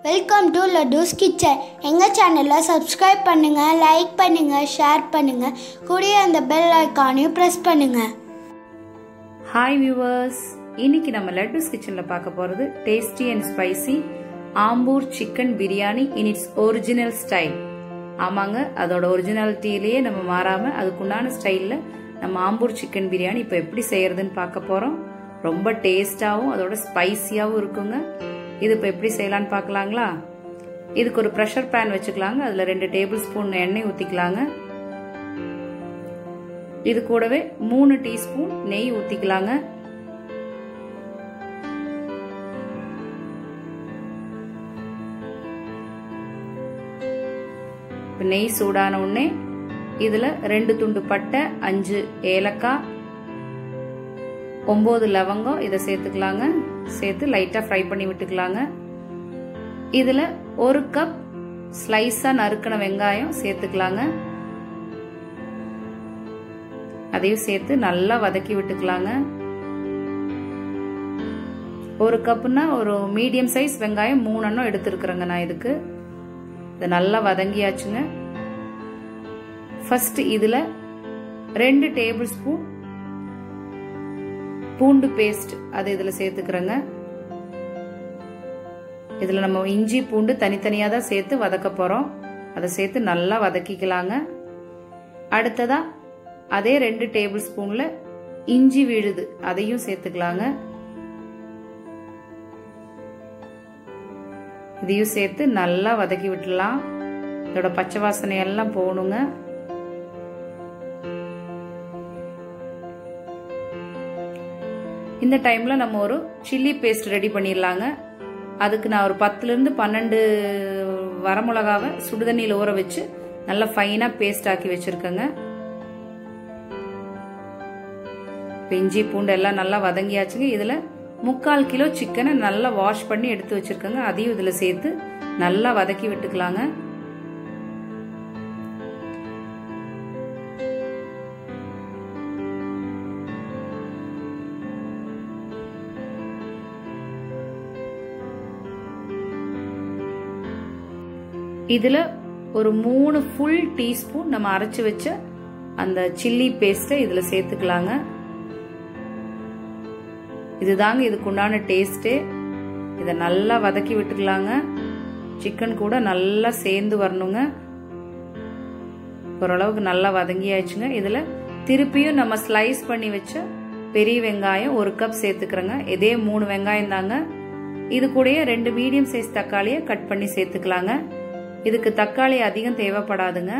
welcome to லட்டூஸ் kitchen எங்கள் சேனலை subscribe பண்ணுங்கள் லைக் பண்ணுங்கள் ஷேர் பண்ணுங்கள் கூடிய அந்த பெல் ஐக்கானையும் ப்ரெஸ் பண்ணுங்கள் ஹாய் வியூவர்ஸ் இன்னைக்கு நம்ம லட்டூஸ் கிச்சனில் பார்க்க போகிறது tasty and spicy Ambur chicken biryani in its original style ஆமாங்க அதோட ஒரிஜினாலிட்டியிலேயே நம்ம மாறாமல் அதுக்குண்டான ஸ்டைலில் நம்ம ஆம்பூர் சிக்கன் பிரியாணி இப்போ எப்படி செய்யறதுன்னு பார்க்க போகிறோம் ரொம்ப டேஸ்டாகவும் அதோட ஸ்பைசியாகவும் இருக்குங்க இது இப்போ எப்படி செய்யலான்னு பார்க்கலாங்களா இதுக்கு ஒரு ப்ரெஷர் பேன் வச்சுக்கலாங்க அதில் ரெண்டு டேபிள் ஸ்பூன் எண்ணெய் ஊற்றிக்கலாங்க இது கூடவே மூணு டீஸ்பூன் நெய் ஊற்றிக்கலாங்க நெய் சூடான உடனே இதில் ரெண்டு துண்டு பட்டை அஞ்சு ஏலக்காய் ஒம்பது லவங்கம் இதை சேர்த்துக்கலாங்க சேர்த்து லைட்டாக ஃப்ரை பண்ணி விட்டுக்கலாங்க இதில் ஒரு கப் ஸ்லைஸாக நறுக்கின வெங்காயம் சேர்த்துக்கலாங்க அதையும் சேர்த்து நல்லா வதக்கி விட்டுக்கலாங்க ஒரு கப்புனா ஒரு மீடியம் சைஸ் வெங்காயம் மூணு எண்ணம் எடுத்துருக்குறேங்க நான் இதுக்கு இது நல்லா வதங்கியாச்சுங்க ஃபர்ஸ்ட் இதில் ரெண்டு டேபிள் ஸ்பூன் பூண்டு பேஸ்ட் அது இதில் சேர்த்துக்கிறேங்க இதில் நம்ம இஞ்சி பூண்டு தனித்தனியாக தான் சேர்த்து வதக்க போகிறோம் அதை சேர்த்து நல்லா வதக்கிக்கலாங்க அடுத்ததாக அதே ரெண்டு டேபிள் ஸ்பூனில் இஞ்சி விழுது அதையும் சேர்த்துக்கலாங்க இதையும் சேர்த்து நல்லா வதக்கி விட்டுடலாம் இதோட பச்சை வாசனை எல்லாம் போகணுங்க இந்த டைமில் நம்ம ஒரு சில்லி பேஸ்ட் ரெடி பண்ணிடலாங்க அதுக்கு நான் ஒரு பத்துலேருந்து பன்னெண்டு வரமிளகாவை சுடுதண்ணியில் ஊற வச்சு நல்லா ஃபைனாக பேஸ்ட் ஆக்கி வச்சுருக்கேங்க இஞ்சி பூண்டு எல்லாம் நல்லா வதங்கியாச்சுங்க இதில் முக்கால் கிலோ சிக்கனை நல்லா வாஷ் பண்ணி எடுத்து வச்சுருக்கேங்க அதையும் இதில் சேர்த்து நல்லா வதக்கி விட்டுக்கலாங்க இதில் ஒரு மூணு ஃபுல் டீஸ்பூன் நம்ம அரைச்சி வச்ச அந்த சில்லி பேஸ்ட்டை இதில் சேர்த்துக்கலாங்க இதுதாங்க இதுக்கு உண்டான டேஸ்ட்டே இதை நல்லா வதக்கி விட்டுக்கலாங்க சிக்கன் கூட நல்லா சேர்ந்து வரணுங்க ஓரளவுக்கு நல்லா வதங்கி ஆயிடுச்சுங்க இதில் திருப்பியும் நம்ம ஸ்லைஸ் பண்ணி வச்ச பெரிய வெங்காயம் ஒரு கப் சேர்த்துக்கிறோங்க இதே மூணு வெங்காயம் தாங்க இது கூடயே ரெண்டு மீடியம் சைஸ் தக்காளியை கட் பண்ணி சேர்த்துக்கலாங்க இதுக்கு தக்காளி அதிகம் தேவைப்படாதுங்க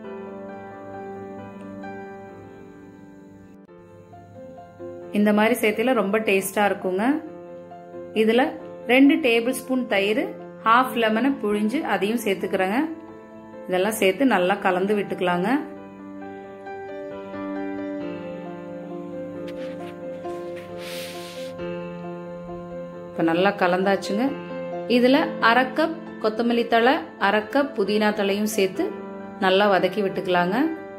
இந்த மாதிரி சேர்த்துல ரொம்ப டேஸ்டாக இருக்குங்க இதில் ரெண்டு டேபிள் ஸ்பூன் தயிர் ஹாஃப் லெமனை புழிஞ்சு அதையும் சேர்த்துக்கிறேங்க இதெல்லாம் சேர்த்து நல்லா கலந்து விட்டுக்கலாங்க இப்போ நல்லா கலந்தாச்சுங்க இதில் அரை கப் கொத்தமல்லி தழை அரை கப் புதினா தழையும் சேர்த்து நல்லா வதக்கி விட்டுக்கலாங்க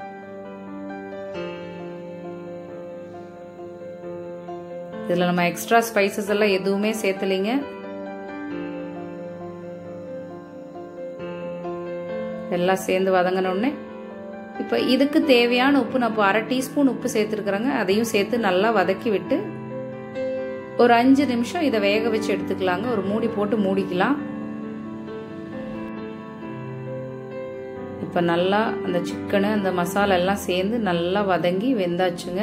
இதில் நம்ம எக்ஸ்ட்ரா ஸ்பைசஸ் எல்லாம் எதுவுமே சேர்த்தலைங்க எல்லாம் சேர்ந்து வதங்கினோடனே இப்போ இதுக்கு தேவையான உப்பு நான் இப்போ அரை டீஸ்பூன் உப்பு சேர்த்துருக்குறேங்க அதையும் சேர்த்து நல்லா வதக்கி விட்டு ஒரு அஞ்சு நிமிஷம் இதை வேக வச்சு எடுத்துக்கலாங்க ஒரு மூடி போட்டு மூடிக்கலாம் இப்போ நல்லா அந்த சிக்கனு அந்த மசாலா எல்லாம் சேர்ந்து நல்லா வதங்கி வெந்தாச்சுங்க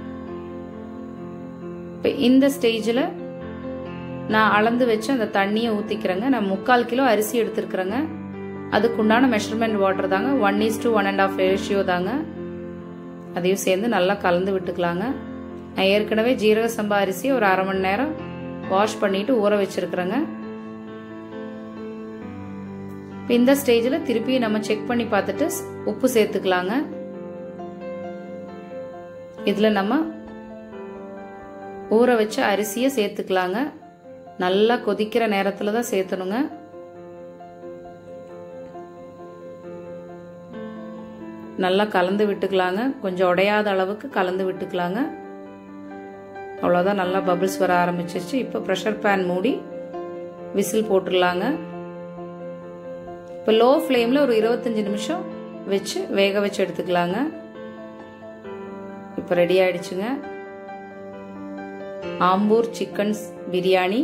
இப்போ இந்த ஸ்டேஜில் நான் அளந்து வச்சு அந்த தண்ணியை ஊற்றிக்கிறேங்க நான் முக்கால் கிலோ அரிசி எடுத்துருக்குறேங்க அதுக்குண்டான மெஷர்மெண்ட் வாட்டர் தாங்க one is two one and half ratio தாங்க அதையும் சேர்ந்து நல்லா கலந்து விட்டுக்கலாங்க நான் ஏற்கனவே ஜீரக சம்பா அரிசி ஒரு அரை மணி நேரம் வாஷ் பண்ணிட்டு ஊற வச்சிருக்கிறேங்க இப்போ இந்த ஸ்டேஜில் திருப்பி நம்ம செக் பண்ணி பார்த்துட்டு உப்பு சேர்த்துக்கலாங்க இதில் நம்ம ஊற வச்ச அரிசியை சேர்த்துக்கலாங்க நல்லா கொதிக்கிற நேரத்தில் தான் சேர்த்தணுங்க நல்லா கலந்து விட்டுக்கலாங்க கொஞ்சம் உடையாத அளவுக்கு கலந்து விட்டுக்கலாங்க அவ்வளோதான் நல்லா பபிள்ஸ் வர ஆரம்பிச்சிருச்சு இப்போ ப்ரெஷர் பேன் மூடி விசில் போட்டுடலாங்க இப்போ லோ ஃப்ளேமில் ஒரு இருபத்தஞ்சி நிமிஷம் வச்சு வேக வச்சு எடுத்துக்கலாங்க இப்போ ரெடி ஆயிடுச்சுங்க ஆம்பூர் சிக்கன் பிரியாணி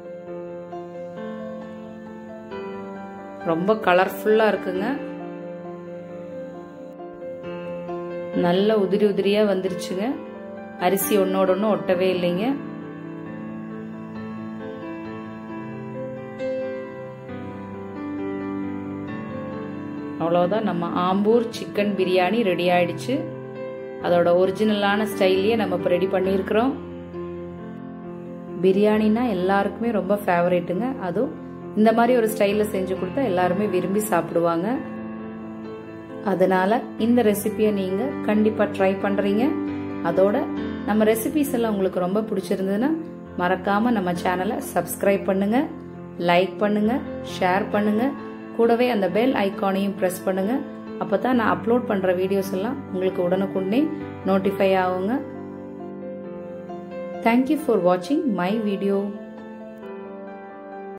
ரொம்ப கலர்ஃபுல்லாக இருக்குங்க நல்ல உதிரி உதிரியாக வந்துருச்சுங்க அரிசி ஒன்னோட ஒன்று ஒட்டவே இல்லைங்க அவ்வளோதான் நம்ம ஆம்பூர் சிக்கன் பிரியாணி ரெடி ஆயிடுச்சு அதோட ஒரிஜினலான ஸ்டைல்லையே நம்ம இப்போ ரெடி பண்ணியிருக்கிறோம் பிரியாணினா எல்லாருக்குமே ரொம்ப ஃபேவரேட்டுங்க அதுவும் இந்த மாதிரி ஒரு ஸ்டைலில் செஞ்சு கொடுத்தா எல்லாருமே விரும்பி சாப்பிடுவாங்க அதனால இந்த ரெசிபியை நீங்கள் கண்டிப்பாக ட்ரை பண்ணுறீங்க அதோட நம்ம ரெசிபிஸ் எல்லாம் உங்களுக்கு ரொம்ப பிடிச்சிருந்ததுன்னா மறக்காம நம்ம சேனலை சப்ஸ்கிரைப் பண்ணுங்க லைக் பண்ணுங்க ஷேர் பண்ணுங்க கூடவே அந்த பெல் ஐக்கானையும் ப்ரெஸ் பண்ணுங்க அப்போ தான் நான் அப்லோட் பண்ணுற வீடியோஸ் எல்லாம் உங்களுக்கு உடனுக்குடனே நோட்டிஃபை ஆகுங்க தேங்க்யூ ஃபார் வாட்சிங் மை வீடியோ